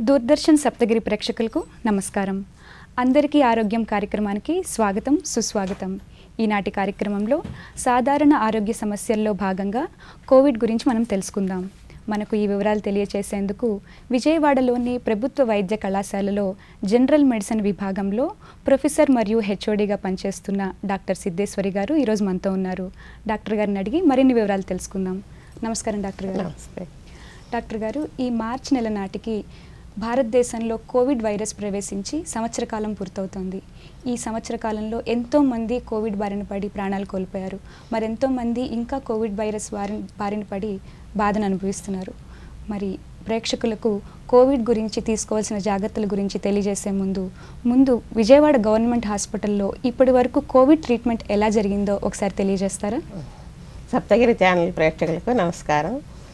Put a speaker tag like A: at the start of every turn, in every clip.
A: దూరదర్శన్ సప్తగిరి ప్రేక్షకులకు నమస్కారం అందరికీ ఆరోగ్యం కార్యక్రమానికి స్వాగతం సుస్వాగతం ఈనాటి కార్యక్రమంలో సాధారణ ఆరోగ్య సమస్యల్లో భాగంగా కోవిడ్ గురించి మనం తెలుసుకుందాం మనకు ఈ వివరాలు తెలియచేసేందుకు విజయవాడలోని ప్రభుత్వ వైద్య కళాశాలలో జనరల్ మెడిసిన్ విభాగంలో ప్రొఫెసర్ మరియు హెచ్ఓడిగా పనిచేస్తున్న డాక్టర్ సిద్ధేశ్వరి గారు ఈరోజు మనతో ఉన్నారు డాక్టర్ గారిని అడిగి మరిన్ని వివరాలు తెలుసుకుందాం నమస్కారం డాక్టర్ గారు
B: నమస్తే
A: డాక్టర్ గారు ఈ మార్చి నెల నాటికి భారతదేశంలో కోవిడ్ వైరస్ ప్రవేశించి సంవత్సర కాలం పూర్తవుతోంది ఈ సంవత్సర కాలంలో ఎంతో మంది కోవిడ్ బారిన పడి ప్రాణాలు కోల్పోయారు మరి ఎంతో మంది ఇంకా కోవిడ్ వైరస్ బారిన బారిన పడి బాధను అనుభవిస్తున్నారు మరి ప్రేక్షకులకు కోవిడ్ గురించి తీసుకోవాల్సిన జాగ్రత్తల గురించి తెలియజేసే ముందు ముందు విజయవాడ గవర్నమెంట్ హాస్పిటల్లో ఇప్పటి వరకు కోవిడ్ ట్రీట్మెంట్ ఎలా జరిగిందో ఒకసారి తెలియజేస్తారా
B: సప్తగిరి ఛానల్ ప్రేక్షకులకు నమస్కారం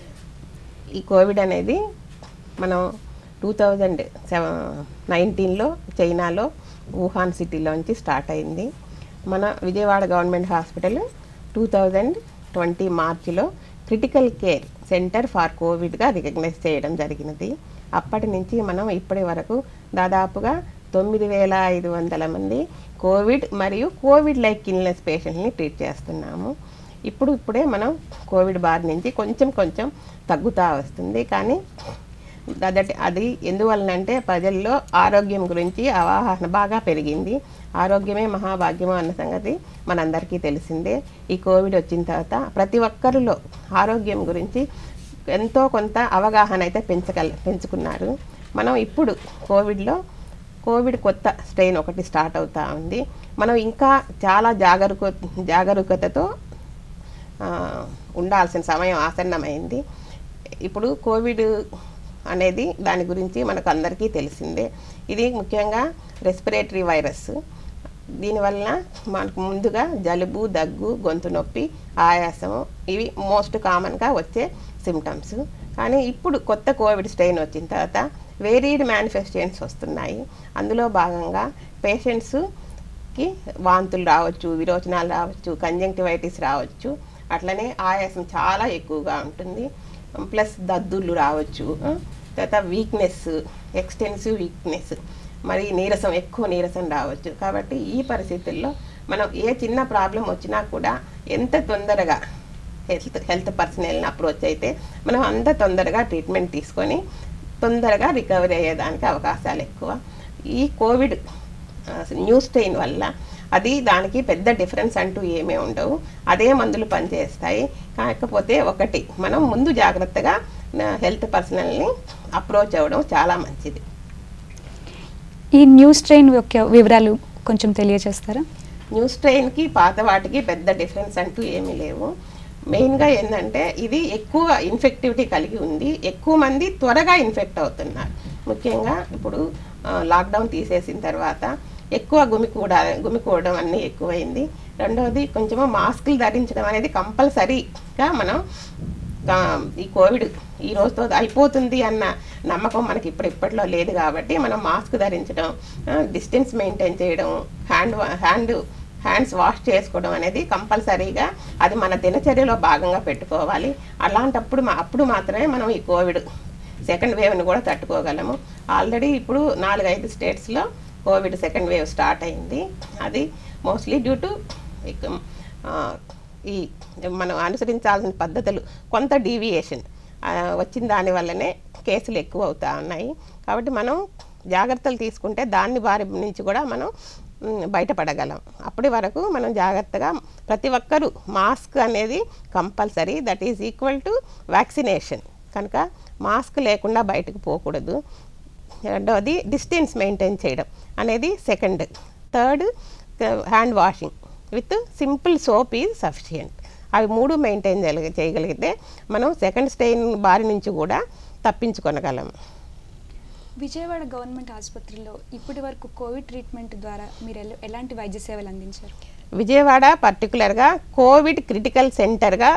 B: ఈ కోవిడ్ అనేది మనం టూ థౌజండ్ సెవెన్ నైన్టీన్లో చైనాలో వుహాన్ సిటీలోంచి స్టార్ట్ అయింది మన Vijayawada government hospital two thousand twenty మార్చిలో క్రిటికల్ కేర్ సెంటర్ ఫర్ కోవిడ్గా రికగ్నైజ్ చేయడం జరిగినది అప్పటి నుంచి మనం ఇప్పటి వరకు దాదాపుగా తొమ్మిది వేల ఐదు వందల మంది కోవిడ్ మరియు కోవిడ్ లైక్ ఇల్నెస్ పేషెంట్ని ట్రీట్ చేస్తున్నాము ఇప్పుడు ఇప్పుడే మనం కోవిడ్ బారి నుంచి కొంచెం కొంచెం తగ్గుతూ వస్తుంది కానీ అదటి అది ఎందువలనంటే ప్రజల్లో ఆరోగ్యం గురించి అవగాహన బాగా పెరిగింది ఆరోగ్యమే మహాభాగ్యము అన్న సంగతి మనందరికీ తెలిసిందే ఈ కోవిడ్ వచ్చిన తర్వాత ప్రతి ఒక్కరిలో ఆరోగ్యం గురించి ఎంతో కొంత అవగాహన అయితే పెంచగల పెంచుకున్నారు మనం ఇప్పుడు కోవిడ్లో కోవిడ్ కొత్త స్ట్రెయిన్ ఒకటి స్టార్ట్ అవుతా ఉంది మనం ఇంకా చాలా జాగరూక జాగరూకతతో ఆ, ఉండాల్సిన సమయం ఆసన్నమైంది ఇప్పుడు కోవిడ్ అనేది దాని గురించి మనకు అందరికీ తెలిసిందే ఇది ముఖ్యంగా రెస్పిరేటరీ వైరస్ దీనివల్ల మనకు ముందుగా జలుబు దగ్గు గొంతు నొప్పి ఆయాసము ఇవి మోస్ట్ కామన్గా వచ్చే సిమ్టమ్స్ కానీ ఇప్పుడు కొత్త కోవిడ్ స్ట్రెయిన్ వచ్చిన తర్వాత వేరీడ్ మేనిఫెస్టేషన్స్ వస్తున్నాయి అందులో భాగంగా పేషెంట్స్కి వాంతులు రావచ్చు విరోచనాలు రావచ్చు కంజంక్టివైటిస్ రావచ్చు అట్లనే ఆయాసం చాలా ఎక్కువగా ఉంటుంది ప్లస్ దద్దుర్లు రావచ్చు ఆ, తర్వాత వీక్నెస్ ఎక్స్టెన్సివ్ వీక్నెస్ మరి నీరసం ఎక్కువ నీరసం రావచ్చు కాబట్టి ఈ పరిస్థితుల్లో మనం ఏ చిన్న ప్రాబ్లం వచ్చినా కూడా ఎంత తొందరగా హెల్త్ హెల్త్ పర్సనల్ని అప్రోచ్ అయితే మనం అంత తొందరగా ట్రీట్మెంట్ తీసుకొని తొందరగా రికవరీ అయ్యేదానికి అవకాశాలు ఎక్కువ ఈ కోవిడ్ న్యూ స్ట్రెయిన్ వల్ల అది దానికి పెద్ద డిఫరెన్స్ అంటూ ఏమీ ఉండవు అదే మందులు పనిచేస్తాయి కాకపోతే ఒకటి మనం ముందు జాగ్రత్తగా హెల్త్ పర్సనల్ని అప్రోచ్ అవ్వడం చాలా మంచిది
A: ఈ న్యూ స్ట్రెయిన్ యొక్క వివరాలు కొంచెం తెలియజేస్తారా
B: న్యూ స్ట్రెయిన్కి పాత వాటికి పెద్ద డిఫరెన్స్ అంటూ ఏమీ లేవు మెయిన్గా ఏంటంటే ఇది ఎక్కువ ఇన్ఫెక్టివిటీ కలిగి ఉంది ఎక్కువ మంది త్వరగా ఇన్ఫెక్ట్ అవుతున్నారు ముఖ్యంగా ఇప్పుడు ఆ, లాక్డౌన్ తీసేసిన తర్వాత ఎక్కువ గుమికూడ గుమికూడడం అన్నీ ఎక్కువైంది రెండవది కొంచెము మాస్కులు ధరించడం అనేది కంపల్సరీగా మనం ఆ, ఈ కోవిడ్ ఈ రోజుతో అయిపోతుంది అన్న నమ్మకం మనకి ఇప్పుడు ఇప్పట్లో లేదు కాబట్టి మనం మాస్క్ ధరించడం డిస్టెన్స్ మెయింటైన్ చేయడం హ్యాండ్ హ్యాండ్ హ్యాండ్స్ వాష్ చేసుకోవడం అనేది కంపల్సరీగా అది మన దినచర్యలో భాగంగా పెట్టుకోవాలి అలాంటప్పుడు మా అప్పుడు మాత్రమే మనం ఈ కోవిడ్ సెకండ్ వేవ్ని కూడా తట్టుకోగలము ఆల్రెడీ ఇప్పుడు నాలుగైదు స్టేట్స్లో కోవిడ్ సెకండ్ వేవ్ స్టార్ట్ అయింది అది మోస్ట్లీ డ్యూ టు ఈ మనం అనుసరించాల్సిన పద్ధతులు కొంత డీవియేషన్ వచ్చిన దాని వల్లనే కేసులు ఎక్కువ అవుతా ఉన్నాయి కాబట్టి మనం జాగ్రత్తలు తీసుకుంటే దాన్ని బారి నుంచి కూడా మనం మ్, బయటపడగలం అప్పటి వరకు మనం జాగ్రత్తగా ప్రతి ఒక్కరూ మాస్క్ అనేది compulsory that is equal to vaccination కనుక మాస్క్ లేకుండా బయటకు పోకూడదు రెండవది డిస్టెన్స్ మెయింటైన్ చేయడం అనేది second third hand washing with simple soap is sufficient అవి మూడు మెయింటైన్ చేయగలి- చేయగలిగితే మనం సెకండ్ స్టెయిన్ బారి నుంచి కూడా తప్పించుకొనగలం
A: విజయవాడ గవర్నమెంట్ ఆసుపత్రిలో ఇప్పటి వరకు కోవిడ్ ట్రీట్మెంట్ ద్వారా మీరు ఎల- ఎలాంటి వైద్య సేవలు అందించారు
B: విజయవాడ పర్టికులర్గా కోవిడ్ క్రిటికల్ సెంటర్గా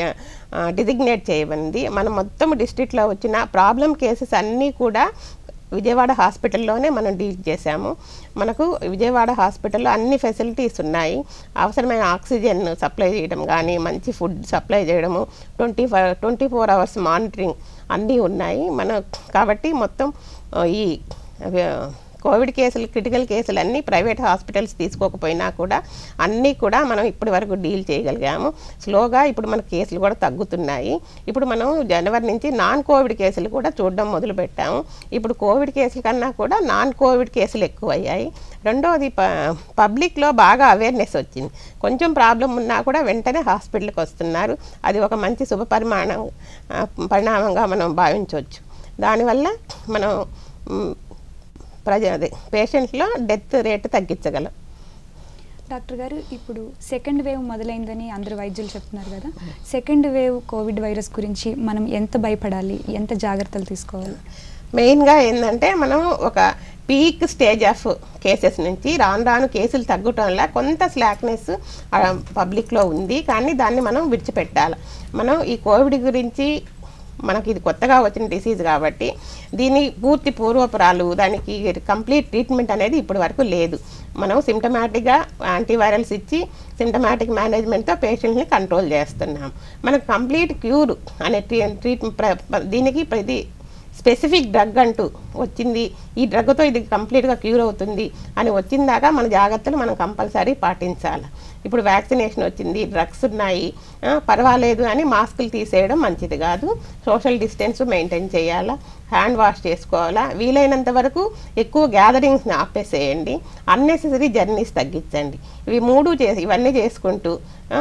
B: డిజిగ్నేట్ చేయబడింది మన మొత్తం డిస్ట్రిక్ట్లో వచ్చిన ప్రాబ్లం కేసెస్ అన్నీ కూడా విజయవాడ హాస్పిటల్లోనే మనం డీల్ చేశాము మనకు విజయవాడ హాస్పిటల్లో అన్ని ఫెసిలిటీస్ ఉన్నాయి అవసరమైన ఆక్సిజన్ సప్లై చేయడం కానీ మంచి ఫుడ్ సప్లై చేయడము twenty five twenty four hours monitoring అన్నీ ఉన్నాయి మన కాబట్టి మొత్తం ఆ, ఈ అవి, కోవిడ్ కేసులు క్రిటికల్ కేసులు అన్నీ ప్రైవేట్ హాస్పిటల్స్ తీసుకోకపోయినా కూడా అన్నీ కూడా మనం ఇప్పటి వరకు డీల్ చేయగలిగాము స్లోగా ఇప్పుడు మన కేసులు కూడా తగ్గుతున్నాయి ఇప్పుడు మనం జనవరి నుంచి నాన్ కోవిడ్ కేసులు కూడా చూడడం మొదలు పెట్టాము ఇప్పుడు కోవిడ్ కేసుల కన్నా కూడా నాన్ కోవిడ్ కేసులు ఎక్కువయ్యాయి రెండోది ప పబ్లిక్లో బాగా అవేర్నెస్ వచ్చింది కొంచెం ప్రాబ్లం ఉన్నా కూడా వెంటనే హాస్పిటల్కి వస్తున్నారు అది ఒక మంచి శుభ పరిమాణం ఆ, పరిణామంగా మనం భావించవచ్చు దానివల్ల మనం మ్, ప్రజ అదే పేషెంట్లో డెత్ రేటు తగ్గించగలం
A: డాక్టర్ గారు ఇప్పుడు సెకండ్ వేవ్ మొదలైందని అందరు వైద్యులు చెప్తున్నారు కదా సెకండ్ వేవ్ కోవిడ్ వైరస్ గురించి మనం ఎంత భయపడాలి ఎంత జాగ్రత్తలు తీసుకోవాలి
B: మెయిన్గా ఏంటంటే మనం ఒక పీక్ స్టేజ్ ఆఫ్ కేసెస్ నుంచి రాను రాను కేసులు తగ్గటం వల్ల కొంత స్లాక్నెస్ పబ్లిక్లో ఉంది కానీ దాన్ని మనం విడిచిపెట్టాలి మనం ఈ కోవిడ్ గురించి మనకి ఇది కొత్తగా వచ్చిన డిసీజ్ కాబట్టి దీని పూర్తి పూర్వపురాలు దానికి కంప్లీట్ ట్రీట్మెంట్ అనేది ఇప్పటి వరకు లేదు మనం సిమ్టమాటిక్గా యాంటీవైరల్స్ ఇచ్చి సిమ్టమాటిక్ మేనేజ్మెంట్తో పేషెంట్ని కంట్రోల్ చేస్తున్నాం మనకు కంప్లీట్ క్యూర్ అనే ట్రీ ట్రీట్మెంట్ దీనికి ప్రతి స్పెసిఫిక్ డ్రగ్ అంటూ వచ్చింది ఈ డ్రగ్తో ఇది కంప్లీట్గా క్యూర్ అవుతుంది అని వచ్చిందాకా మన జాగ్రత్తలు మనం కంపల్సరీ పాటించాలి ఇప్పుడు వ్యాక్సినేషన్ వచ్చింది డ్రగ్స్ ఉన్నాయి ఆ, పర్వాలేదు అని మాస్కులు తీసేయడం మంచిది కాదు సోషల్ డిస్టెన్స్ మెయింటైన్ చేయాలా హ్యాండ్ వాష్ చేసుకోవాలా వీలైనంత వరకు ఎక్కువ గ్యాదరింగ్స్ని ఆపేసేయండి అన్నెసెసరీ జర్నీస్ తగ్గించండి ఇవి మూడు చేసి ఇవన్నీ చేసుకుంటూ ఆ,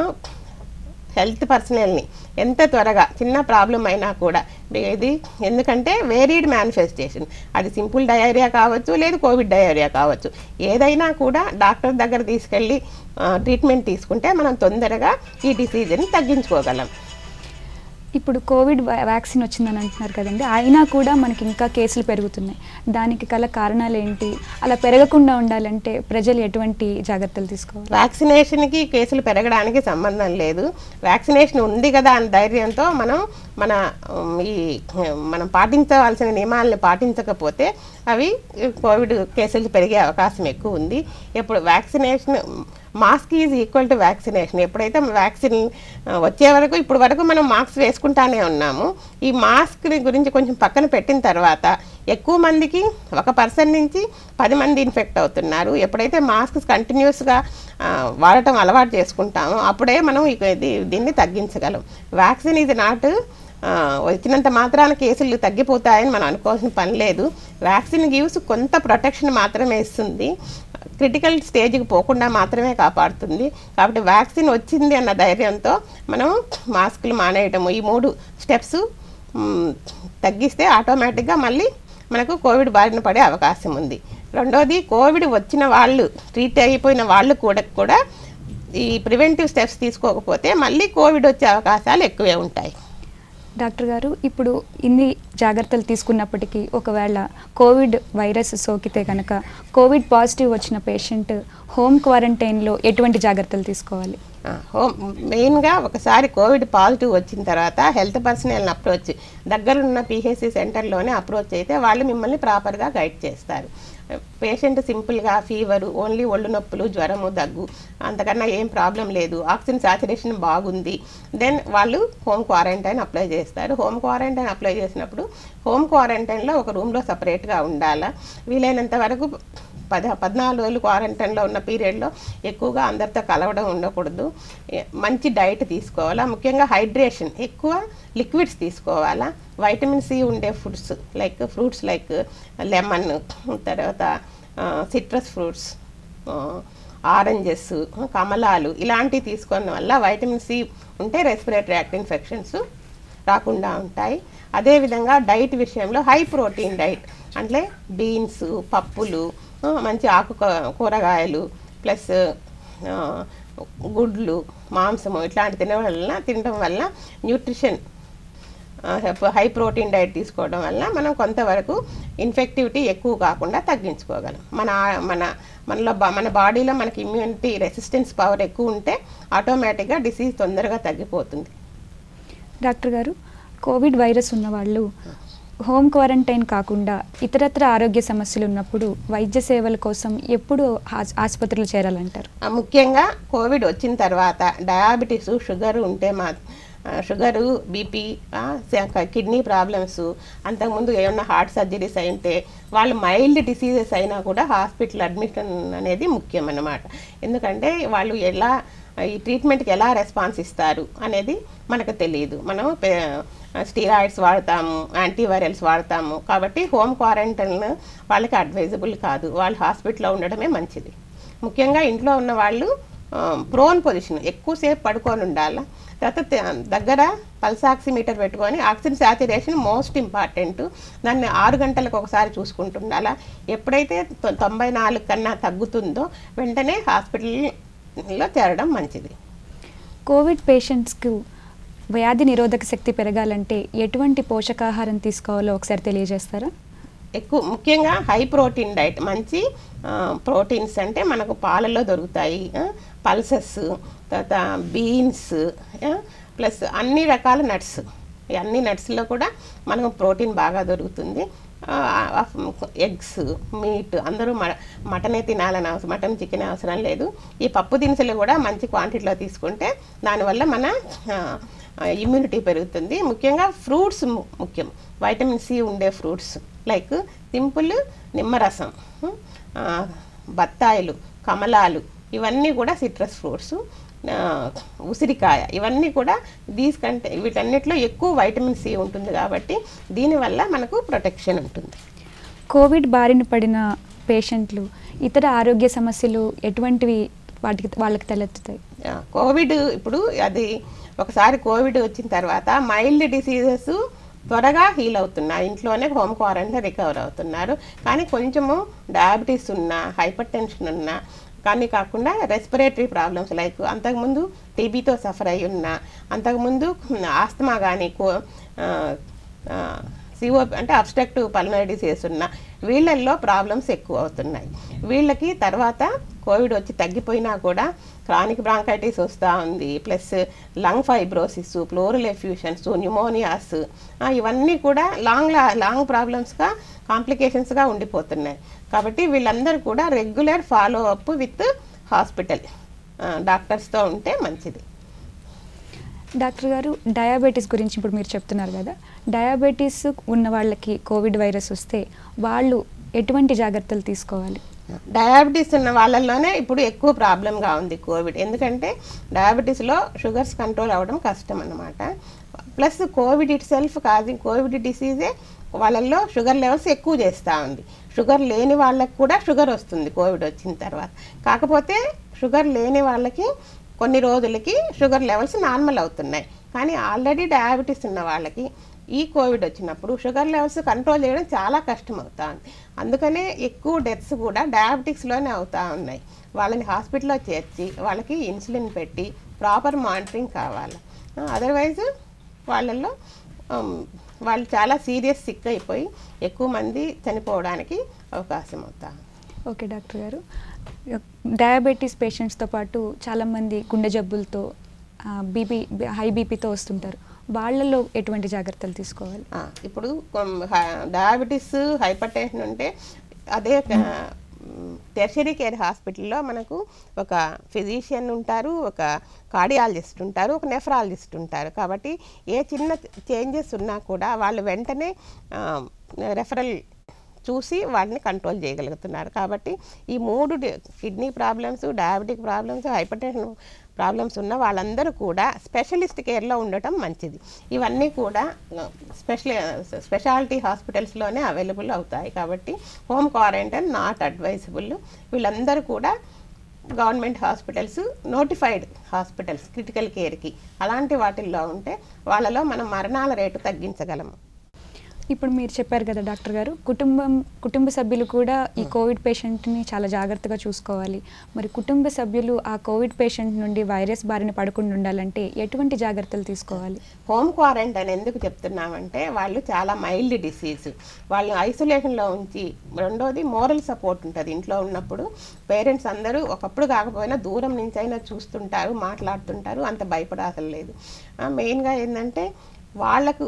B: హెల్త్ పర్సనల్ని ఎంత త్వరగా చిన్న ప్రాబ్లం అయినా కూడా ఇది ఎందుకంటే వేరీడ్ మేనిఫెస్టేషన్ అది సింపుల్ డయేరియా కావచ్చు లేదు కోవిడ్ డయేరియా కావచ్చు ఏదైనా కూడా డాక్టర్ దగ్గర తీసుకెళ్ళి ట్రీట్మెంట్ తీసుకుంటే మనం తొందరగా ఈ డిసీజ్ని తగ్గించుకోగలం
A: ఇప్పుడు కోవిడ్ వా- వ్యాక్సిన్ వచ్చిందని అంటున్నారు కదండి అయినా కూడా మనకి ఇంకా కేసులు పెరుగుతున్నాయి దానికి గల కారణాలు ఏంటి అలా పెరగకుండా ఉండాలంటే ప్రజలు ఎటువంటి జాగ్రత్తలు తీసుకోవాలి
B: వ్యాక్సినేషన్కి కేసులు పెరగడానికి సంబంధం లేదు వ్యాక్సినేషన్ ఉంది కదా అనే ధైర్యంతో మనం మన ఉమ్, ఈ మనం పాటించవలసిన నియమాలను పాటించకపోతే అవి కోవిడ్ కేసులు పెరిగే అవకాశం ఎక్కువ ఉంది ఇప్పుడు vaccination mask is equal to vaccination ఎప్పుడైతే వ్యాక్సిన్ ఆ, వచ్చే వరకు ఇప్పుడు వరకు మనం మాస్క్ వేసుకుంటానే ఉన్నాము ఈ మాస్క్ గురించి కొంచెం పక్కన పెట్టిన తర్వాత ఎక్కువ మందికి ఒక పర్సన్ నుంచి పది మంది ఇన్ఫెక్ట్ అవుతున్నారు ఎప్పుడైతే మాస్క్ కంటిన్యూస్గా వాడటం అలవాటు చేసుకుంటామో అప్పుడే మనం ఇక ఇది దీన్ని తగ్గించగలం వ్యాక్సిన్ ఇది నాట్ ఆ, వచ్చినంత మాత్రాన కేసులు తగ్గిపోతాయని మనం అనుకోవాల్సిన పని లేదు వ్యాక్సిన్ గివ్స్ కొంత ప్రొటెక్షన్ మాత్రమే ఇస్తుంది క్రిటికల్ స్టేజ్కి పోకుండా మాత్రమే కాపాడుతుంది కాబట్టి వ్యాక్సిన్ వచ్చింది అన్న ధైర్యంతో మనం మాస్కులు మానేయటము ఈ మూడు స్టెప్స్ తగ్గిస్తే ఆటోమేటిక్గా మళ్ళీ మనకు కోవిడ్ బారిన పడే అవకాశం ఉంది రెండోది కోవిడ్ వచ్చిన వాళ్ళు ట్రీట్ అయిపోయిన వాళ్ళు కూడా కూడా ఈ ప్రివెంటివ్ స్టెప్స్ తీసుకోకపోతే మళ్ళీ కోవిడ్ వచ్చే అవకాశాలు ఎక్కువే ఉంటాయి
A: డాక్టర్ గారు ఇప్పుడు ఇన్ని జాగ్రత్తలు తీసుకున్నప్పటికీ ఒకవేళ కోవిడ్ వైరస్ సోకితే కనుక కోవిడ్ పాజిటివ్ వచ్చిన పేషెంట్ హోమ్ క్వారంటైన్లో ఎటువంటి జాగ్రత్తలు తీసుకోవాలి
B: ఆ, హోమ్ మెయిన్గా ఒకసారి కోవిడ్ పాజిటివ్ వచ్చిన తర్వాత హెల్త్ పర్సనల్ని అప్రోచ్ దగ్గరున్న పిహెచ్సి సెంటర్లోనే అప్రోచ్ అయితే వాళ్ళు మిమ్మల్ని ప్రాపర్గా గైడ్ చేస్తారు పేషెంట్ సింపుల్గా ఫీవరు ఓన్లీ ఒళ్ళు నొప్పులు జ్వరము దగ్గు అంతకన్నా ఏం ప్రాబ్లం లేదు ఆక్సిజన్ సాచురేషన్ బాగుంది దెన్ వాళ్ళు హోమ్ క్వారంటైన్ అప్లై చేస్తారు హోమ్ క్వారంటైన్ అప్లై చేసినప్పుడు హోమ్ క్వారంటైన్లో ఒక రూమ్లో సపరేట్గా ఉండాలా వీలైనంత వరకు పద పద్నాలుగు రోజులు క్వారంటైన్లో ఉన్న పీరియడ్లో ఎక్కువగా అందరితో కలవడం ఉండకూడదు ఏ- మంచి డైట్ తీసుకోవాలా ముఖ్యంగా హైడ్రేషన్ ఎక్కువ లిక్విడ్స్ తీసుకోవాలా వైటమిన్ సి ఉండే foods like fruits like lemon తర్వాత సిట్రస్ ఫ్రూట్స్ ఆరెంజెస్ కమలాలు ఇలాంటివి తీసుకోవడం వల్ల వైటమిన్ సి ఉంటే రెస్పిరేటరీ యాక్ట్ ఇన్ఫెక్షన్స్ రాకుండా ఉంటాయి అదేవిధంగా డైట్ విషయంలో హై ప్రోటీన్ డైట్ అంటే బీన్స్ పప్పులు ఆ, మంచి ఆకు కూ- కూరగాయలు ప్లస్ ఆ, గుడ్లు మాంసము ఇట్లాంటి తినడం వల్ల తినడం వల్ల న్యూట్రిషన్ హై ప్రోటీన్ డైట్ తీసుకోవడం వల్ల మనం కొంతవరకు ఇన్ఫెక్టివిటీ ఎక్కువ కాకుండా తగ్గించుకోగలం మన మన మనలో బా- మన బాడీలో మనకి ఇమ్యూనిటీ రెసిస్టెన్స్ పవర్ ఎక్కువ ఉంటే ఆటోమేటిక్గా డిసీజ్ తొందరగా తగ్గిపోతుంది
A: డాక్టర్ గారు కోవిడ్ వైరస్ ఉన్న వాళ్ళు హోమ్ క్వారంటైన్ కాకుండా ఇతరత్ర ఆరోగ్య సమస్యలు ఉన్నప్పుడు వైద్య సేవల కోసం ఎప్పుడు ఆస్- ఆసుపత్రిలో చేరాలంటారు
B: ఆ, ముఖ్యంగా కోవిడ్ వచ్చిన తర్వాత డయాబెటీస్ షుగర్ ఉంటే మా ఆ, షుగరు బీపీ కిడ్నీ ప్రాబ్లమ్స్ అంతకుముందు ఏమన్నా హార్ట్ సర్జరీస్ అయితే వాళ్ళు మైల్డ్ డిసీజెస్ అయినా కూడా హాస్పిటల్ అడ్మిషన్ అనేది ముఖ్యం అన్నమాట ఎందుకంటే వాళ్ళు ఎలా ఈ ట్రీట్మెంట్కి ఎలా రెస్పాన్స్ ఇస్తారు అనేది మనకు తెలియదు మనం స్టీరాయిడ్స్ వాడతాము యాంటీవైరల్స్ వాడతాము కాబట్టి హోమ్ క్వారంటైన్ వాళ్ళకి అడ్వైజబుల్ కాదు వాళ్ళు హాస్పిటల్లో ఉండడమే మంచిది ముఖ్యంగా ఇంట్లో ఉన్న వాళ్ళు ప్రోన్ పొజిషన్ ఎక్కువసేపు పడుకొని ఉండాలి తర్వాత తే- దగ్గర పల్స్ ఆక్సిమీటర్ పెట్టుకొని ఆక్సిజన్ శాచురేషన్ మోస్ట్ ఇంపార్టెంట్ దాన్ని ఆరు గంటలకు ఒకసారి చూసుకుంటుండాలా ఎప్పుడైతే తొ- తొంభై నాలుగు కన్నా తగ్గుతుందో వెంటనే హాస్పిటల్లో చేరడం మంచిది
A: కోవిడ్ పేషెంట్స్కు వ్యాధి నిరోధక శక్తి పెరగాలంటే ఎటువంటి పోషకాహారం తీసుకోవాలో ఒకసారి తెలియజేస్తారా
B: ఎక్కువ ముఖ్యంగా హై ప్రోటీన్ డైట్ మంచి ప్రోటీన్స్ అంటే మనకు పాలలో దొరుకుతాయి పల్సెస్ తర్వాత బీన్స్ ప్లస్ అన్ని రకాల నట్స్ ఈ అన్ని నట్స్లో కూడా మనకు ప్రోటీన్ బాగా దొరుకుతుంది ఎగ్స్ మీట్ అందరూ మ మటనే తినాలని అవసరం మటన్ చికెన్ అవసరం లేదు ఈ పప్పు దినుసులు కూడా మంచి క్వాంటిటీలో తీసుకుంటే దానివల్ల మన ఇమ్యూనిటీ పెరుగుతుంది ముఖ్యంగా ఫ్రూట్స్ ము- ముఖ్యం వైటమిన్ సి ఉండే ఫ్రూట్స్ లైక్ సింపుల్ నిమ్మరసం ఆ, బత్తాయిలు కమలాలు ఇవన్నీ కూడా సిట్రస్ ఫ్రూట్స్ ఆ, ఉసిరికాయ ఇవన్నీ కూడా దీస్ కంటే వీటన్నిటిలో ఎక్కువ వైటమిన్ సి ఉంటుంది కాబట్టి దీనివల్ల మనకు ప్రొటెక్షన్ ఉంటుంది
A: కోవిడ్ బారిన పడిన పేషెంట్లు ఇతర ఆరోగ్య సమస్యలు ఎటువంటివి వాటికి వాళ్ళకి తలెత్తుతాయి
B: ఆ, కోవిడ్ ఇప్పుడు అది ఒకసారి కోవిడ్ వచ్చిన తర్వాత మైల్డ్ డిసీజెస్ త్వరగా హీల్ అవుతున్నాయి ఇంట్లోనే హోమ్ క్వారంటైన్ రికవర్ అవుతున్నారు కానీ కొంచెము డయాబెటీస్ ఉన్నా హైపర్ టెన్షన్ ఉన్నా కానీ కాకుండా రెస్పిరేటరీ ప్రాబ్లమ్స్ లైక్ అంతకుముందు టీబీతో సఫర్ అయి ఉన్నా అంతకుముందు ఆస్తమా కానీ కో సిఓ అంటే అబ్స్ట్రక్టివ్ పల్మనరీ డిసీజ్ ఉన్న వీళ్ళల్లో ప్రాబ్లమ్స్ ఎక్కువ అవుతున్నాయి వీళ్ళకి తర్వాత కోవిడ్ వచ్చి తగ్గిపోయినా కూడా క్రానిక్ బ్రాంకైటిస్ వస్తూ ఉంది plus lung fibrosis pleural effusions pneumonias ఇవన్నీ కూడా లాంగ్ లాంగ్ ప్రాబ్లమ్స్గా కాంప్లికేషన్స్గా ఉండిపోతున్నాయి కాబట్టి వీళ్ళందరూ కూడా regular follow up with hospital డాక్టర్స్తో ఉంటే మంచిది
A: డాక్టర్ గారు డయాబెటీస్ గురించి ఇప్పుడు మీరు చెప్తున్నారు కదా డయాబెటీస్ ఉన్న వాళ్ళకి కోవిడ్ వైరస్ వస్తే వాళ్ళు ఎటువంటి జాగ్రత్తలు తీసుకోవాలి
B: డయాబెటీస్ ఉన్న వాళ్ళల్లోనే ఇప్పుడు ఎక్కువ ప్రాబ్లంగా ఉంది కోవిడ్ ఎందుకంటే డయాబెటీస్లో షుగర్స్ కంట్రోల్ అవ్వడం కష్టం అన్నమాట plus covid itself causing covid డిసీజే వాళ్ళల్లో షుగర్ లెవెల్స్ ఎక్కువ చేస్తూ ఉంది షుగర్ లేని వాళ్ళకి కూడా షుగర్ వస్తుంది కోవిడ్ వచ్చిన తర్వాత కాకపోతే షుగర్ లేని వాళ్ళకి కొన్ని రోజులకి షుగర్ లెవెల్స్ నార్మల్ అవుతున్నాయి కానీ ఆల్రెడీ డయాబెటీస్ ఉన్న వాళ్ళకి ఈ కోవిడ్ వచ్చినప్పుడు షుగర్ లెవెల్స్ కంట్రోల్ చేయడం చాలా కష్టం అవుతా ఉంది అందుకనే ఎక్కువ డెత్స్ కూడా డయాబెటిక్స్లోనే అవుతా ఉన్నాయి వాళ్ళని హాస్పిటల్లో చేర్చి వాళ్ళకి ఇన్సులిన్ పెట్టి ప్రాపర్ మానిటరింగ్ కావాలి అదర్వైజ్ వాళ్ళల్లో ఉమ్, వాళ్ళు చాలా సీరియస్ సిక్ అయిపోయి ఎక్కువ మంది చనిపోవడానికి అవకాశం అవుతా ఉంది.
A: ఓకే డాక్టర్ గారు డయాబెటీస్ పేషెంట్స్తో పాటు చాలామంది గుండె జబ్బులతో బీపీ హై బీపీతో వస్తుంటారు వాళ్ళలో ఎటువంటి జాగ్రత్తలు తీసుకోవాలి
B: ఆ, ఇప్పుడు డయాబెటీస్ హైపర్ టెన్షన్ ఉంటే అదే టెర్షరీ కేర్ హాస్పిటల్లో మనకు ఒక ఫిజిషియన్ ఉంటారు ఒక కార్డియాలజిస్ట్ ఉంటారు ఒక నెఫ్రాలజిస్ట్ ఉంటారు కాబట్టి ఏ చిన్న చేంజెస్ ఉన్నా కూడా వాళ్ళు వెంటనే రెఫరల్ చూసి వాటిని కంట్రోల్ చేయగలుగుతున్నారు కాబట్టి ఈ మూడు kidney problems diabetic problems hypertension problems ఉన్న వాళ్ళందరూ కూడా స్పెషలిస్ట్ కేర్లో ఉండటం మంచిది ఇవన్నీ కూడా స్పెషల్ స్పెషాలిటీ హాస్పిటల్స్లోనే అవైలబుల్ అవుతాయి కాబట్టి హోమ్ క్వారంటైన్ నాట్ అడ్వైజబుల్ వీళ్ళందరూ కూడా government hospitals notified hospitals critical కేర్కి అలాంటి వాటిల్లో ఉంటే వాళ్ళలో మనం మరణాల రేటు తగ్గించగలము
A: ఇప్పుడు మీరు చెప్పారు కదా డాక్టర్ గారు కుటుంబం కుటుంబ సభ్యులు కూడా ఈ కోవిడ్ పేషెంట్ని చాలా జాగ్రత్తగా చూసుకోవాలి మరి కుటుంబ సభ్యులు ఆ కోవిడ్ పేషెంట్ నుండి వైరస్ బారిన పడకుండా ఉండాలంటే ఎటువంటి జాగ్రత్తలు తీసుకోవాలి
B: హోమ్ క్వారంటైన్ ఎందుకు చెప్తున్నామంటే వాళ్ళు చాలా మైల్డ్ డిసీజ్ వాళ్ళు ఐసోలేషన్లో ఉంచి రెండోది మోరల్ సపోర్ట్ ఉంటుంది ఇంట్లో ఉన్నప్పుడు పేరెంట్స్ అందరూ ఒకప్పుడు కాకపోయినా దూరం నుంచి అయినా చూస్తుంటారు మాట్లాడుతుంటారు అంత భయపడాల్సిన లేదు మెయిన్గా ఏంటంటే వాళ్ళకు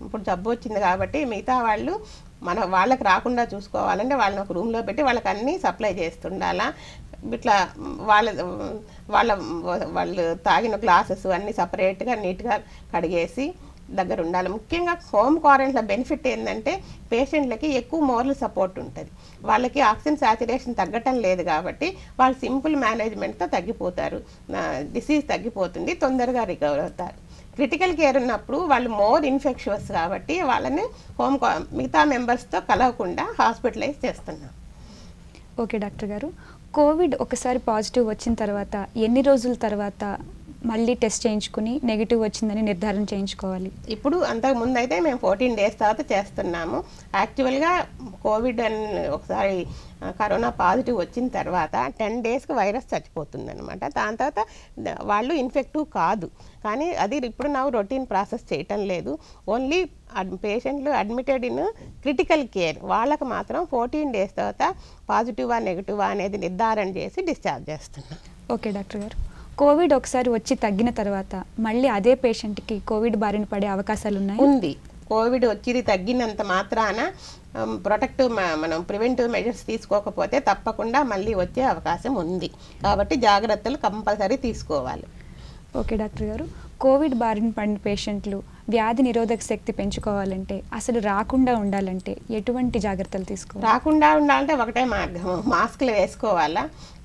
B: ఇప్పుడు జబ్బు వచ్చింది కాబట్టి మిగతా వాళ్ళు మన వాళ్ళకి రాకుండా చూసుకోవాలంటే వాళ్ళని ఒక రూమ్లో పెట్టి వాళ్ళకి అన్నీ సప్లై చేస్తుండాలా ఇట్లా వాళ్ళ వాళ్ళ వాళ్ళు తాగిన గ్లాసెస్ అన్నీ సపరేట్గా నీట్గా కడిగేసి దగ్గర ఉండాలి ముఖ్యంగా హోమ్ క్వారంటైన్లో బెనిఫిట్ ఏంటంటే పేషెంట్లకి ఎక్కువ మోరల్ సపోర్ట్ ఉంటుంది వాళ్ళకి ఆక్సిజన్ సాచురేషన్ తగ్గటం లేదు కాబట్టి వాళ్ళు సింపుల్ మేనేజ్మెంట్తో తగ్గిపోతారు డిసీజ్ తగ్గిపోతుంది తొందరగా రికవర్ అవుతారు క్రిటికల్ కేర్ ఉన్నప్పుడు వాళ్ళు మోర్ ఇన్ఫెక్షువస్ కాబట్టి వాళ్ళని హోమ్ మిగతా మెంబర్స్తో కలవకుండా హాస్పిటలైజ్ చేస్తున్నాం
A: ఓకే డాక్టర్ గారు కోవిడ్ ఒకసారి పాజిటివ్ వచ్చిన తర్వాత ఎన్ని రోజుల తర్వాత మళ్ళీ టెస్ట్ చేయించుకుని నెగిటివ్ వచ్చిందని నిర్ధారణ చేయించుకోవాలి
B: ఇప్పుడు అంతకు ముందు అయితే మేము ఫోర్టీన్ డేస్ తర్వాత చేస్తున్నాము యాక్చువల్గా కోవిడ్ అని ఒకసారి ఆ, కరోనా పాజిటివ్ వచ్చిన తర్వాత టెన్ డేస్కి వైరస్ చచ్చిపోతుంది అనమాట దాని తర్వాత ద- వాళ్ళు ఇన్ఫెక్టివ్ కాదు కానీ అది ఇప్పుడు ನಾವು రొటీన్ ప్రాసెస్ చేయటం లేదు ఓన్లీ పేషెంట్లు అడ్మిటెడ్ ఇన్ క్రిటికల్ కేర్ వాళ్ళకి మాత్రం ఫోర్టీన్ డేస్ తర్వాత పాజిటివా నెగిటివా అనేది నిర్ధారణ చేసి డిశ్చార్జ్ చేస్తున్నాం
A: ఓకే డాక్టర్ గారు కోవిడ్ ఒకసారి వచ్చి తగ్గిన తర్వాత మళ్ళీ అదే పేషెంట్కి కోవిడ్ బారిన పడే అవకాశాలు ఉన్నాయి
B: ఉంది కోవిడ్ వచ్చింది తగ్గినంత మాత్రాన ప్రొటెక్టివ్ మనం ప్రివెంటివ్ మెజర్స్ తీసుకోకపోతే తప్పకుండా మళ్ళీ వచ్చే అవకాశం ఉంది కాబట్టి జాగ్రత్తలు కంపల్సరీ తీసుకోవాలి
A: ఓకే డాక్టర్ గారు కోవిడ్ బారిన పడిన పేషెంట్లు వ్యాధి నిరోధక శక్తి పెంచుకోవాలంటే అసలు రాకుండా ఉండాలంటే ఎటువంటి జాగ్రత్తలు తీసుకోవాలి
B: రాకుండా ఉండాలంటే ఒకటే మార్గం మాస్క్లు వేసుకోవాలా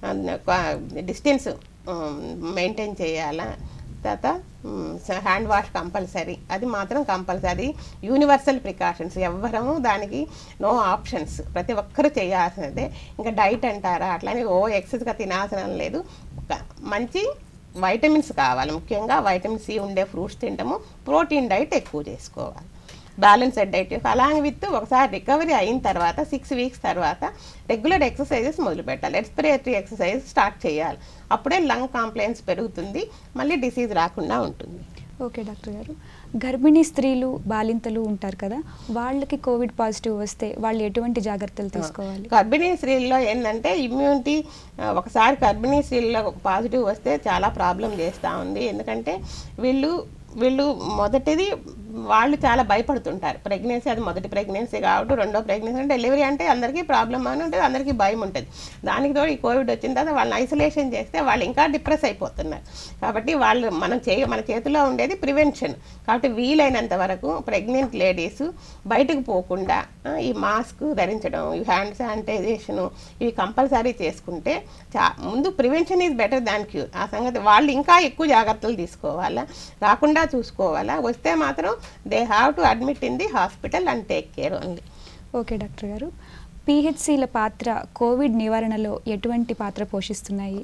B: డిస్టెన్స్ మెయింటైన్ చేయాలా తర్వాత హ్యాండ్ వాష్ కంపల్సరీ అది మాత్రం కంపల్సరీ యూనివర్సల్ ప్రికాషన్స్ ఎవ్వరము దానికి నో ఆప్షన్స్ ప్రతి ఒక్కరు చేయాల్సినదే ఇంకా డైట్ అంటారా అట్లానే ఓ ఎక్సెస్గా తినాల్సిన లేదు ఒక మంచి వైటమిన్స్ కావాలి ముఖ్యంగా వైటమిన్ సి ఉండే ఫ్రూట్స్ తింటాము ప్రోటీన్ డైట్ ఎక్కువ చేసుకోవాలి బ్యాలెన్స్డ్ డైట్ అలాంగ్ విత్ ఒకసారి రికవరీ అయిన తర్వాత సిక్స్ వీక్స్ తర్వాత రెగ్యులర్ ఎక్సర్సైజెస్ మొదలు పెట్టాలి రెస్పిరేటరీ ఎక్సర్సైజ్ స్టార్ట్ చేయాలి అప్పుడే లంగ్ కాంప్లైన్స్ పెరుగుతుంది మళ్ళీ డిసీజ్ రాకుండా ఉంటుంది
A: ఓకే డాక్టర్ గారు గర్భిణీ స్త్రీలు బాలింతలు ఉంటారు కదా వాళ్ళకి కోవిడ్ పాజిటివ్ వస్తే వాళ్ళు ఎటువంటి జాగ్రత్తలు తీసుకోవాలి
B: గర్భిణీ స్త్రీల్లో ఏంటంటే ఇమ్యూనిటీ ఒకసారి గర్భిణీ స్త్రీల్లో పాజిటివ్ వస్తే చాలా ప్రాబ్లం చేస్తూ ఉంది ఎందుకంటే వీళ్ళు వీళ్ళు మొదటిది వాళ్ళు చాలా భయపడుతుంటారు ప్రెగ్నెన్సీ అది మొదటి ప్రెగ్నెన్సీ కాబట్టి రెండో ప్రెగ్నెన్సీ అంటే డెలివరీ అంటే అందరికీ ప్రాబ్లం అని ఉంటుంది అందరికీ భయం ఉంటుంది దానికి తోడు ఈ కోవిడ్ వచ్చిన తర్వాత వాళ్ళని ఐసోలేషన్ చేస్తే వాళ్ళు ఇంకా డిప్రెస్ అయిపోతున్నారు కాబట్టి వాళ్ళు మనం చేయ మన చేతిలో ఉండేది ప్రివెన్షన్ కాబట్టి వీలైనంత వరకు ప్రెగ్నెంట్ లేడీస్ బయటకు పోకుండా ఆ, ఈ మాస్క్ ధరించడం ఈ హ్యాండ్ శానిటైజేషను ఇవి కంపల్సరీ చేసుకుంటే చా ముందు prevention is better than cure ఆ సంగతి వాళ్ళు ఇంకా ఎక్కువ జాగ్రత్తలు తీసుకోవాలా రాకుండా చూసుకోవాలా వస్తే మాత్రం they have to admit in the hospital and take care only
A: okay doctor గారు పిహెచ్సిల పాత్ర కోవిడ్ నివారణలో ఎటువంటి పాత్ర పోషిస్తున్నాయి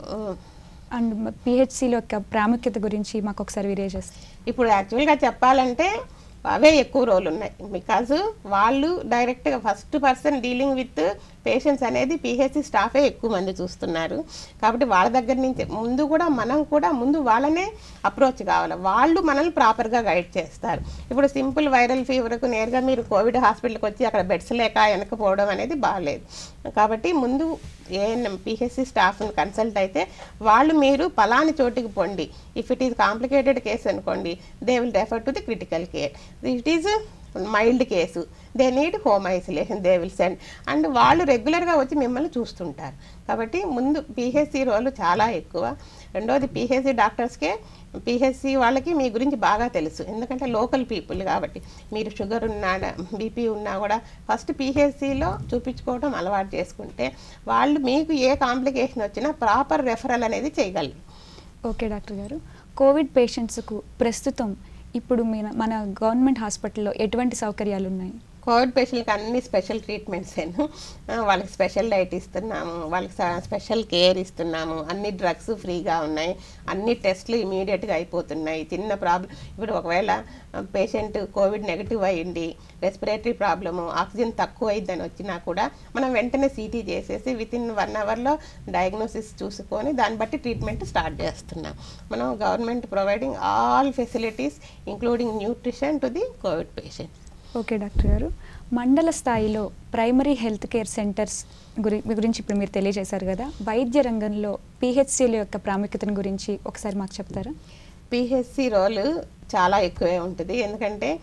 A: అండ్ పిహెచ్సిల యొక్క ప్రాముఖ్యత గురించి మాకు ఒకసారి విరేజేస్తారు
B: ఇప్పుడు యాక్చువల్గా చెప్పాలంటే అవే ఎక్కువ రోల్ ఉన్నాయి బికాజ్ వాళ్ళు డైరెక్ట్గా first person dealing with patients అనేది పిహెచ్సి స్టాఫే ఎక్కువ మంది చూస్తున్నారు కాబట్టి వాళ్ళ దగ్గర నుంచి ముందు కూడా మనం కూడా ముందు వాళ్ళనే అప్రోచ్ కావాలి వాళ్ళు మనల్ని ప్రాపర్గా గైడ్ చేస్తారు ఇప్పుడు సింపుల్ వైరల్ ఫీవర్కు నేరుగా మీరు కోవిడ్ హాస్పిటల్కి వచ్చి అక్కడ బెడ్స్ లేక వెనకపోవడం అనేది బాగాలేదు కాబట్టి ముందు ఏఎన్ఎం పిహెచ్సి స్టాఫ్ని కన్సల్ట్ అయితే వాళ్ళు మీరు పలాని చోటుకి పొండి if it is complicated case అనుకోండి they will refer to the critical care it is mild case they need home isolation they will send and వాళ్ళు రెగ్యులర్గా వచ్చి మిమ్మల్ని చూస్తుంటారు కాబట్టి ముందు పిహెచ్సి రోల్ చాలా ఎక్కువ రెండోది పిహెచ్సి డాక్టర్స్కే పిహెచ్సి వాళ్ళకి మీ గురించి బాగా తెలుసు ఎందుకంటే లోకల్ పీపుల్ కాబట్టి మీరు షుగర్ ఉన్నా బీపీ ఉన్నా కూడా ఫస్ట్ పిహెచ్సిలో చూపించుకోవడం అలవాటు చేసుకుంటే వాళ్ళు మీకు ఏ కాంప్లికేషన్ వచ్చినా ప్రాపర్ రెఫరల్ అనేది చేయగలరు
A: ఓకే డాక్టర్ గారు కోవిడ్ పేషెంట్స్కు ప్రస్తుతం ఇప్పుడు మన మన గవర్నమెంట్ హాస్పిటల్లో ఎటువంటి సౌకర్యాలు ఉన్నాయి
B: కోవిడ్ పేషెంట్కి అన్ని స్పెషల్ ట్రీట్మెంట్స్ వాళ్ళకి స్పెషల్ డైట్ ఇస్తున్నాము వాళ్ళకి స- స్పెషల్ కేర్ ఇస్తున్నాము అన్ని డ్రగ్స్ ఫ్రీగా ఉన్నాయి అన్ని టెస్ట్లు ఇమీడియట్గా అయిపోతున్నాయి చిన్న ప్రాబ్లం ఇప్పుడు ఒకవేళ పేషెంట్ కోవిడ్ నెగిటివ్ అయ్యింది రెస్పిరేటరీ ప్రాబ్లము ఆక్సిజన్ తక్కువ అయిందని వచ్చినా కూడా మనం వెంటనే సీటీ చేసేసి విత్ ఇన్ వన్ అవర్లో డయాగ్నోసిస్ చూసుకొని దాన్ని బట్టి ట్రీట్మెంట్ స్టార్ట్ చేస్తున్నాం మనం government providing all facilities including nutrition to the covid patient
A: okay doctor గారు మండల స్థాయిలో ప్రైమరీ హెల్త్ కేర్ సెంటర్స్ గురి గురించి ఇప్పుడు మీరు తెలియజేశారు కదా వైద్య రంగంలో పిహెచ్సిల యొక్క ప్రాముఖ్యతను గురించి ఒకసారి మాకు చెప్తారా
B: పిహెచ్సి రోల్ చాలా ఎక్కువే ఉంటుంది ఎందుకంటే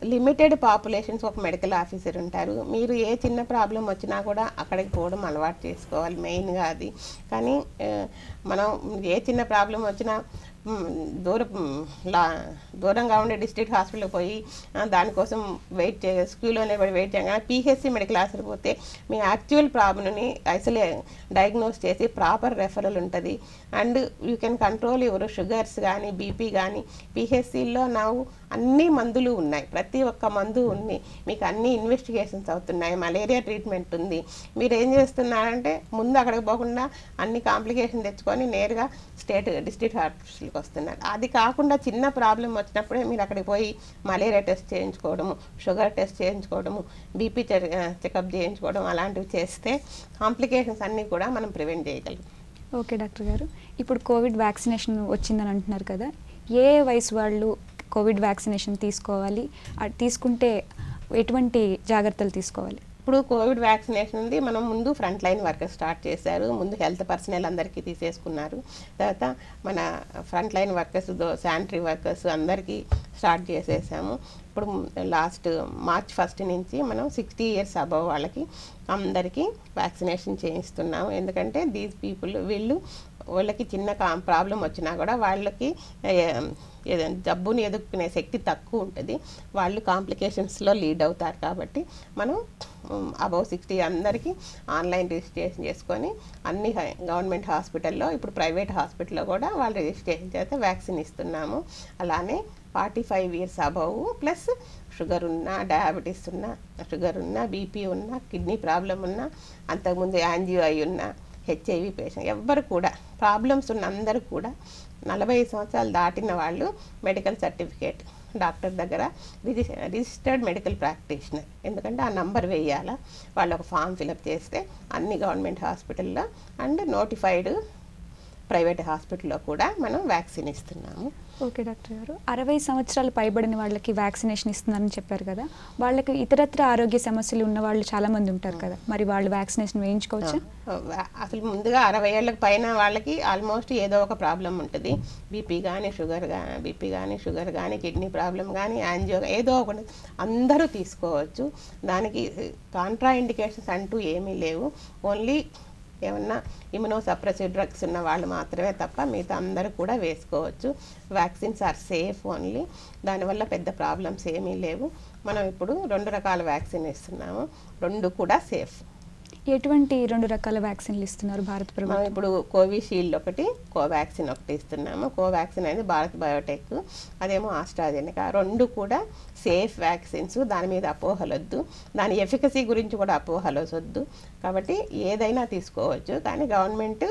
B: లిమిటెడ్ పాపులేషన్స్ ఒక మెడికల్ ఆఫీసర్ ఉంటారు మీరు ఏ చిన్న ప్రాబ్లం వచ్చినా కూడా అక్కడికి పోవడం అలవాటు చేసుకోవాలి మెయిన్గా అది కానీ ఆ, మనం ఏ చిన్న ప్రాబ్లం వచ్చినా మ్, దూరం మ్, లా దూరంగా ఉండే డిస్ట్రిక్ట్ హాస్పిటల్కి పోయి ఆ, దానికోసం వెయిట్ చే క్యూలో నిలబడి వెయిట్ చేయగా పీహెచ్సి మెడికల్ ఆఫీసర్ పోతే మీ యాక్చువల్ ప్రాబ్లమ్ని ఐసోలే డయాగ్నోస్ చేసి ప్రాపర్ రెఫరల్ ఉంటుంది and you can control your sugars కానీ బీపీ కానీ పిహెచ్సిలో ನಾವು అన్ని మందులు ఉన్నాయి ప్రతి ఒక్క మందు ఉంది మీకు అన్ని ఇన్వెస్టిగేషన్స్ అవుతున్నాయి మలేరియా ట్రీట్మెంట్ ఉంది మీరు ఏం చేస్తున్నారంటే ముందు అక్కడికి పోకుండా అన్ని కాంప్లికేషన్ తెచ్చుకొని నేరుగా స్టేట్ డిస్ట్రిక్ట్ హాస్పిటల్కి వస్తున్నారు అది కాకుండా చిన్న ప్రాబ్లం వచ్చినప్పుడే మీరు అక్కడికి పోయి మలేరియా టెస్ట్ చేయించుకోవడము షుగర్ టెస్ట్ చేయించుకోవడము బీపీ చెకప్ చేయించుకోవడం అలాంటివి చేస్తే కాంప్లికేషన్స్ అన్నీ కూడా మనం ప్రివెంట్ చేయగలం
A: ఓకే డాక్టర్ గారు ఇప్పుడు కోవిడ్ వ్యాక్సినేషన్ వచ్చిందని అంటున్నారు కదా ఏ వయసు వాళ్ళు కోవిడ్ వ్యాక్సినేషన్ తీసుకోవాలి అది తీసుకుంటే ఎటువంటి జాగ్రత్తలు తీసుకోవాలి
B: ఇప్పుడు కోవిడ్ వ్యాక్సినేషన్ ఉంది మనం ముందు ఫ్రంట్ లైన్ వర్కర్స్ స్టార్ట్ చేశారు ముందు హెల్త్ పర్సనల్ అందరికీ తీసేసుకున్నారు తర్వాత మన front line workers sanitary workers అందరికీ స్టార్ట్ చేసేసాము ఇప్పుడు లాస్ట్ మార్చ్ ఫస్ట్ నుంచి మనం సిక్స్టీ ఇయర్స్ అబవ్ వాళ్ళకి అందరికీ వ్యాక్సినేషన్ చేయిస్తున్నాము ఎందుకంటే దీస్ పీపుల్ వీళ్ళు వాళ్ళకి చిన్న ప్రాబ్లం వచ్చినా కూడా వాళ్ళకి ఏ, ఏదైనా జబ్బుని ఎదుర్కొనే శక్తి తక్కువ ఉంటుంది వాళ్ళు కాంప్లికేషన్స్లో లీడ్ అవుతారు కాబట్టి మనం అబౌవ్ సిక్స్టీ అందరికీ ఆన్లైన్ రిజిస్ట్రేషన్ చేసుకొని అన్ని హై- గవర్నమెంట్ హాస్పిటల్లో ఇప్పుడు ప్రైవేట్ హాస్పిటల్లో కూడా వాళ్ళు రిజిస్ట్రేషన్ చేస్తే వ్యాక్సిన్ ఇస్తున్నాము అలానే forty five years above plus sugar ఉన్నా డయాబెటీస్ ఉన్నా షుగర్ ఉన్నా బీపీ ఉన్నా కిడ్నీ ప్రాబ్లం ఉన్నా అంతకుముందు యాంజియో అయి ఉన్నా హెచ్ఐవి పేషెంట్ ఎవ్వరు కూడా ప్రాబ్లమ్స్ ఉన్న అందరూ కూడా నలభై సంవత్సరాలు దాటిన వాళ్ళు మెడికల్ సర్టిఫికేట్ డాక్టర్ దగ్గర రిజి రిజిస్టర్డ్ మెడికల్ ప్రాక్టీషనర్ ఎందుకంటే ఆ నంబర్ వేయాలా వాళ్ళు ఒక ఫామ్ ఫిలప్ చేస్తే అన్ని గవర్నమెంట్ హాస్పిటల్లో అండ్ నోటిఫైడ్ ప్రైవేట్ హాస్పిటల్లో కూడా మనం వ్యాక్సిన్ ఇస్తున్నాము
A: ఓకే డాక్టర్ గారు అరవై సంవత్సరాలు పైబడిన వాళ్ళకి వ్యాక్సినేషన్ ఇస్తున్నారని చెప్పారు కదా వాళ్ళకి ఇతరత్ర ఆరోగ్య సమస్యలు ఉన్న వాళ్ళు చాలా మంది ఉంటారు కదా మరి వాళ్ళు వ్యాక్సినేషన్ వేయించుకోవచ్చా
B: ఆ, అసలు ముందుగా అరవై ఏళ్ళకి పైన వాళ్ళకి ఆల్మోస్ట్ ఏదో ఒక ప్రాబ్లం ఉంటుంది బీపీ కానీ షుగర్ కానీ బీపీ కానీ షుగర్ కానీ కిడ్నీ ప్రాబ్లం కానీ యాంజియో ఏదో ఒకటి అందరూ తీసుకోవచ్చు దానికి కాంట్రా ఇండికేషన్స్ అంటూ ఏమీ లేవు ఓన్లీ ఏమన్నా ఇమ్యునో సప్రెసివ్ డ్రగ్స్ ఉన్న వాళ్ళు మాత్రమే తప్ప మిగతా అందరూ కూడా వేసుకోవచ్చు వ్యాక్సిన్స్ ఆర్ సేఫ్ ఓన్లీ దానివల్ల పెద్ద ప్రాబ్లమ్స్ ఏమీ లేవు మనం ఇప్పుడు రెండు రకాల వ్యాక్సిన్ ఇస్తున్నాము రెండు కూడా సేఫ్
A: ఎటువంటి రెండు రకాల వ్యాక్సిన్లు ఇస్తున్నారు భారత
B: మనం
A: ప్రభుత్వం
B: ఇప్పుడు కోవిషీల్డ్ ఒకటి కోవాక్సిన్ ఒకటి ఇస్తున్నాము కోవాక్సిన్ అనేది భారత్ బయోటెక్ అదేమో ఆస్ట్రాజెనికా రెండు కూడా సేఫ్ వ్యాక్సిన్స్ దాని మీద అపోహలు వద్దు దాని ఎఫికసీ గురించి కూడా అపోహలు వద్దు కాబట్టి ఏదైనా తీసుకోవచ్చు కానీ గవర్నమెంట్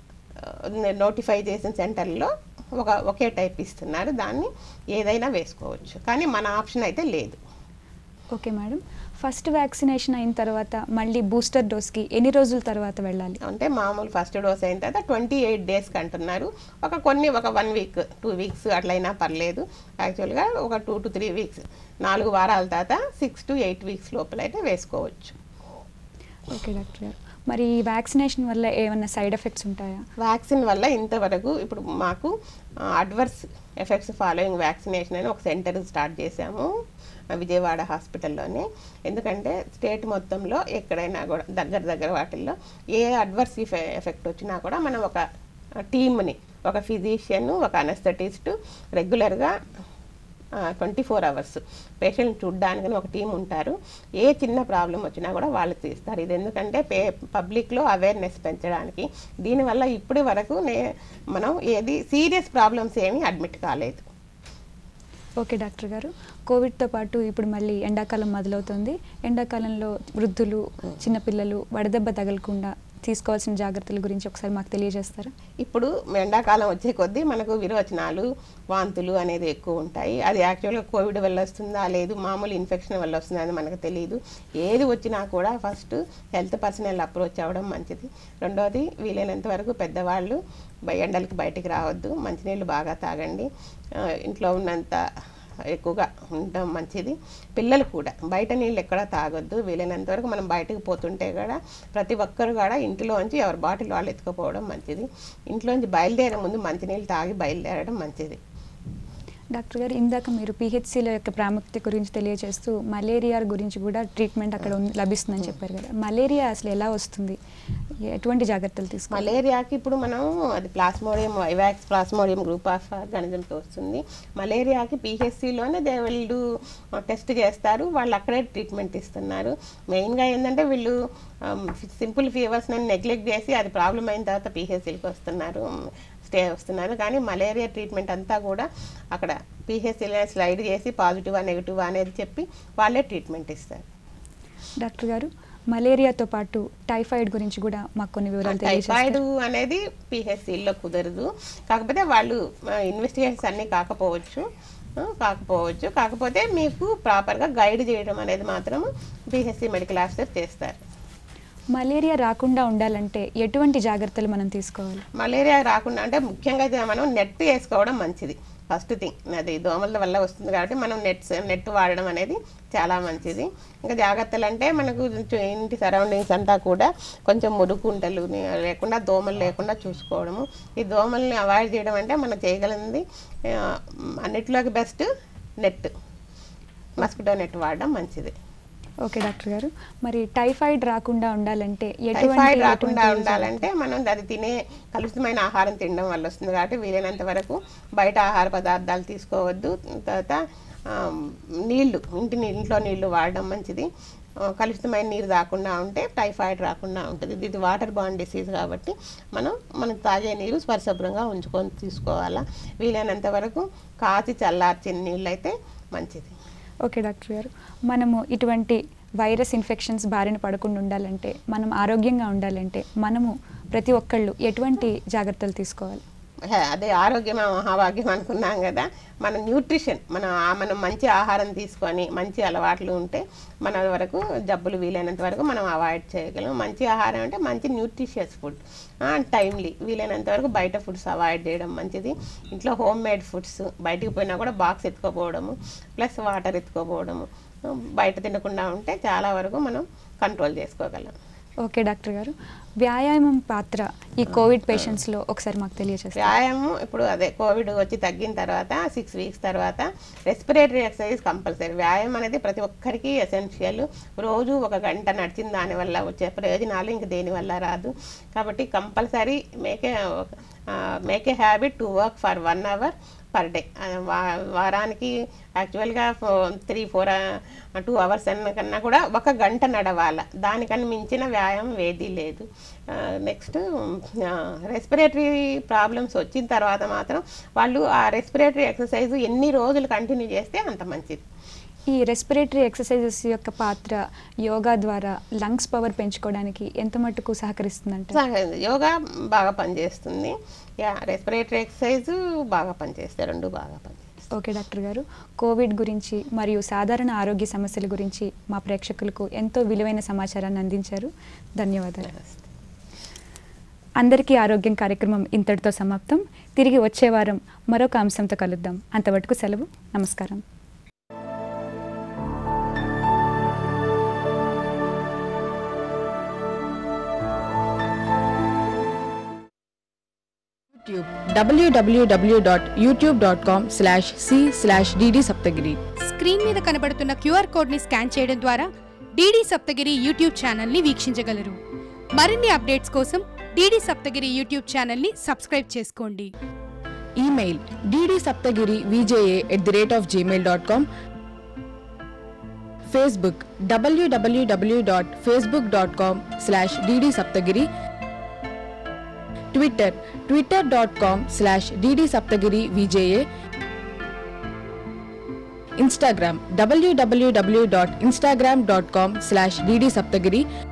B: నోటిఫై చేసిన సెంటర్లో ఒక ఒకే టైప్ ఇస్తున్నారు దాన్ని ఏదైనా వేసుకోవచ్చు కానీ మన ఆప్షన్ అయితే లేదు
A: ఓకే మేడం ఫస్ట్ వ్యాక్సినేషన్ అయిన తర్వాత మళ్ళీ బూస్టర్ డోస్కి ఎన్ని రోజుల తర్వాత వెళ్ళాలి
B: అంటే మామూలు ఫస్ట్ డోస్ అయిన తర్వాత ట్వంటీ ఎయిట్ డేస్కి అంటున్నారు ఒక కొన్ని ఒక వన్ వీక్ టూ వీక్స్ అట్లయినా పర్లేదు యాక్చువల్గా ఒక టూ టు త్రీ వీక్స్ నాలుగు వారాల తర్వాత సిక్స్ టు ఎయిట్ వీక్స్ లోపల అయితే వేసుకోవచ్చు
A: ఓకే డాక్టర్ గారు మరి ఈ వ్యాక్సినేషన్ వల్ల ఏమైనా సైడ్ ఎఫెక్ట్స్ ఉంటాయా
B: వ్యాక్సిన్ వల్ల ఇంతవరకు ఇప్పుడు మాకు అడ్వర్స్ ఎఫెక్ట్స్ ఫాలోయింగ్ వ్యాక్సినేషన్ అని ఒక సెంటర్ స్టార్ట్ చేశాము ఆ, విజయవాడ హాస్పిటల్లోనే ఎందుకంటే స్టేట్ మొత్తంలో ఎక్కడైనా కూడా దగ్గర దగ్గర వాటిల్లో ఏ అడ్వర్స్ ఎఫెక్ట్ వచ్చినా కూడా మనం ఒక టీమ్ని ఒక ఫిజిషియన్ ఒక అనస్థెటిస్ట్ రెగ్యులర్గా ట్వంటీ ఫోర్ అవర్స్ పేషెంట్ చూడ్డానికి ఒక టీం ఉంటారు ఏ చిన్న ప్రాబ్లం వచ్చినా కూడా వాళ్ళు తీస్తారు ఇది ఎందుకంటే పే పబ్లిక్లో అవేర్నెస్ పెంచడానికి దీనివల్ల ఇప్పటి వరకు నే మనం ఏది సీరియస్ ప్రాబ్లమ్స్ ఏమీ అడ్మిట్ కాలేదు
A: ఓకే డాక్టర్ గారు కోవిడ్తో పాటు ఇప్పుడు మళ్ళీ ఎండాకాలం మొదలవుతుంది ఎండాకాలంలో వృద్ధులు చిన్నపిల్లలు వడదెబ్బ తగలకుండా తీసుకోవాల్సిన జాగ్రత్తల గురించి ఒకసారి మాకు తెలియజేస్తారా
B: ఇప్పుడు ఎండాకాలం వచ్చే కొద్దీ మనకు విరోచనాలు వాంతులు అనేది ఎక్కువ ఉంటాయి అది యాక్చువల్గా కోవిడ్ వల్ల వస్తుందా లేదు మామూలు ఇన్ఫెక్షన్ వల్ల వస్తుందా అని మనకు తెలియదు ఏది వచ్చినా కూడా ఫస్ట్ హెల్త్ పర్సనల్ అప్రోచ్ అవ్వడం మంచిది రెండోది వీలైనంత వరకు పెద్దవాళ్ళు బయ- ఎండలకి బయటికి రావద్దు మంచినీళ్ళు బాగా తాగండి ఆ, ఇంట్లో ఉన్నంత ఎక్కువగా ఉండడం మంచిది పిల్లలు కూడా బయట నీళ్ళు ఎక్కడ తాగొద్దు వీలైనంత వరకు మనం బయటకు పోతుంటే కూడా ప్రతి ఒక్కరు కూడా ఇంట్లోంచి ఎవరి బాటిల్ వాళ్ళు ఎత్తుకుపోవడం మంచిది ఇంట్లోంచి బయలుదేరే ముందు మంచినీళ్ళు తాగి బయలుదేరడం మంచిది
A: డాక్టర్ గారు ఇందాక మీరు పిహెచ్సిల యొక్క ప్రాముఖ్యత గురించి తెలియజేస్తూ మలేరియా గురించి కూడా ట్రీట్మెంట్ అక్కడ ఉన్- లభిస్తుందని చెప్పారు కదా మలేరియా అసలు ఎలా వస్తుంది ఎటువంటి జాగ్రత్తలు తీసుకోవాలి
B: మలేరియాకి ఇప్పుడు మనం అది plasmodium vivax plasmodium group of ఆర్గానిజంతో వస్తుంది మలేరియాకి పిహెచ్సిలోనే దే వీళ్ళు టెస్ట్ చేస్తారు వాళ్ళు అక్కడే ట్రీట్మెంట్ ఇస్తున్నారు మెయిన్గా ఏంటంటే వీళ్ళు సింపుల్ ఫీవర్స్ నన్ను నెగ్లెక్ట్ చేసి అది ప్రాబ్లం అయిన తర్వాత పిహెచ్సికి వస్తున్నారు స్టే వస్తున్నారు కానీ మలేరియా ట్రీట్మెంట్ అంతా కూడా అక్కడ పిహెచ్సిలో స్లైడ్ చేసి పాజిటివా నెగిటివా అనేది చెప్పి వాళ్ళే ట్రీట్మెంట్ ఇస్తారు
A: డాక్టర్ గారు మలేరియాతో పాటు టైఫాయిడ్ గురించి కూడా మాకు కొన్ని వివరాలు
B: టైఫాయిడ్
A: తెలియజేస్తారు
B: అనేది పిహెచ్సిలో కుదరదు కాకపోతే వాళ్ళు ఇన్వెస్టిగేషన్స్ అన్నీ కాకపోవచ్చు ఆ, కాకపోవచ్చు కాకపోతే మీకు ప్రాపర్గా గైడ్ చేయడం అనేది మాత్రం పిహెచ్సి మెడికల్ ఆఫీసర్ చేస్తారు
A: మలేరియా రాకుండా ఉండాలంటే ఎటువంటి జాగ్రత్తలు మనం తీసుకోవాలి
B: మలేరియా రాకుండా అంటే ముఖ్యంగా అయితే మనం నెట్ వేసుకోవడం మంచిది ఫస్ట్ థింగ్ అది దోమల వల్ల వస్తుంది కాబట్టి మనం నెట్స్ నెట్ వాడడం అనేది చాలా మంచిది ఇంకా జాగ్రత్తలు అంటే మనకు చు- ఇంటి సరౌండింగ్స్ అంతా కూడా కొంచెం మురుకుంటలు ని- లేకుండా దోమలు లేకుండా చూసుకోవడము ఈ దోమల్ని అవాయిడ్ చేయడం అంటే మనం చేయగలిగింది ఆ, అన్నిట్లోకి బెస్ట్ నెట్ మస్కిటో నెట్ వాడడం మంచిది
A: ఓకే డాక్టర్ గారు మరి టైఫాయిడ్ రాకుండా ఉండాలంటే
B: టైఫాయిడ్ రాకుండా
A: ఎటువంటి
B: ఉండాలంటే మనం అది తినే కలుషితమైన ఆహారం తినడం వల్ల వస్తుంది కాబట్టి వీలైనంత వరకు బయట ఆహార పదార్థాలు తీసుకోవద్దు తర్వాత ఆ, నీళ్లు ఇంటి నీ- ఇంట్లో నీళ్లు వాడడం మంచిది ఆ, కలుషితమైన నీరు రాకుండా ఉంటే టైఫాయిడ్ రాకుండా ఉంటుంది ఇది వాటర్ బాండ్ డిసీజ్ కాబట్టి మనం మనం తాగే నీరు పరిశుభ్రంగా ఉంచుకొని తీసుకోవాలా వీలైనంత వరకు కాచి చల్లార్చిన నీళ్ళు అయితే మంచిది
A: ఓకే డాక్టర్ గారు మనము ఇటువంటి వైరస్ ఇన్ఫెక్షన్స్ బారిన పడకుండా ఉండాలంటే మనం ఆరోగ్యంగా ఉండాలంటే మనము ప్రతి ఒక్కళ్ళు ఎటువంటి జాగ్రత్తలు తీసుకోవాలి
B: హే, అదే ఆరోగ్యమే మహాభాగ్యం అనుకున్నాం కదా మన న్యూట్రిషన్ మన ఆ- మనం మంచి ఆహారం తీసుకొని మంచి అలవాట్లు ఉంటే మన వరకు జబ్బులు వీలైనంత వరకు మనం అవాయిడ్ చేయగలం మంచి ఆహారం అంటే మంచి న్యూట్రిషియస్ ఫుడ్ టైమ్లీ వీలైనంత వరకు బయట ఫుడ్స్ అవాయిడ్ చేయడం మంచిది ఇంట్లో హోమ్ మేడ్ ఫుడ్స్ బయటికి పోయినా కూడా బాక్స్ ఎత్తుకోపోవడము ప్లస్ వాటర్ ఎత్తుకోపోవడము ఆ, బయట తినకుండా ఉంటే చాలా వరకు మనం కంట్రోల్ చేసుకోగలం
A: ఓకే డాక్టర్ గారు వ్యాయామం పాత్ర ఈ కోవిడ్ పేషెంట్స్లో ఒకసారి మాకు తెలియజేస్తారు
B: వ్యాయామం ఇప్పుడు అదే కోవిడ్ వచ్చి తగ్గిన తర్వాత సిక్స్ వీక్స్ తర్వాత రెస్పిరేటరీ ఎక్సర్సైజ్ కంపల్సరీ వ్యాయామం అనేది ప్రతి ఒక్కరికి ఎసెన్షియల్ రోజు ఒక గంట నడిచిన దాని వల్ల వచ్చే ప్రయోజనాలు ఇంక దేని వల్ల రాదు కాబట్టి compulsory make make a habit to work for one hour per day వారానికి యాక్చువల్గా త్రీ ఫోర్ టూ అవర్స్ అన్న కన్నా కూడా ఒక గంట నడవాల దానికన్నా మించిన వ్యాయామం ఏదీ లేదు నెక్స్ట్ రెస్పిరేటరీ ప్రాబ్లమ్స్ వచ్చిన తర్వాత మాత్రం వాళ్ళు ఆ రెస్పిరేటరీ ఎక్సర్సైజ్ ఎన్ని రోజులు కంటిన్యూ చేస్తే అంత మంచిది
A: ఈ రెస్పిరేటరీ ఎక్సర్సైజెస్ యొక్క పాత్ర యోగా ద్వారా లంగ్స్ పవర్ పెంచుకోవడానికి ఎంత మట్టుకు సహకరిస్తుందంటే
B: సహ- యోగా బాగా పనిచేస్తుంది యా రెస్పిరేటరీ ఎక్సర్సైజ్ బాగా పనిచేస్తాయి రెండు బాగా పనిచేస్తాయి
A: ఓకే డాక్టర్ గారు కోవిడ్ గురించి మరియు సాధారణ ఆరోగ్య సమస్యల గురించి మా ప్రేక్షకులకు ఎంతో విలువైన సమాచారాన్ని అందించారు ధన్యవాదాలు
B: నమస్తే.
A: అందరికీ ఆరోగ్యం కార్యక్రమం ఇంతటితో సమాప్తం తిరిగి వచ్చే వారం మరొక అంశంతో కలుద్దాం అంతవరకు సెలవు నమస్కారం
C: YouTube www.youtube.com slash c slash dd Saptagiri
D: screen మీద కనబడుతున్న క్యూఆర్ కోడ్ని స్కాన్ చేయడం ద్వారా డీడీ సప్తగిరి యూట్యూబ్ ఛానల్ని వీక్షించగలరు మరిన్ని అప్డేట్స్ కోసం డీడీ సప్తగిరి యూట్యూబ్ ఛానల్ని సబ్స్క్రైబ్ చేసుకోండి
C: email dd Saptagiri VJA at the rate of Gmail dot com Facebook WWW dot Facebook dot com slash DD Saptagiri Twitter Twitter dot com slash DD Saptagiri VJA Instagram WWW dot Instagram dot com slash DD Saptagiri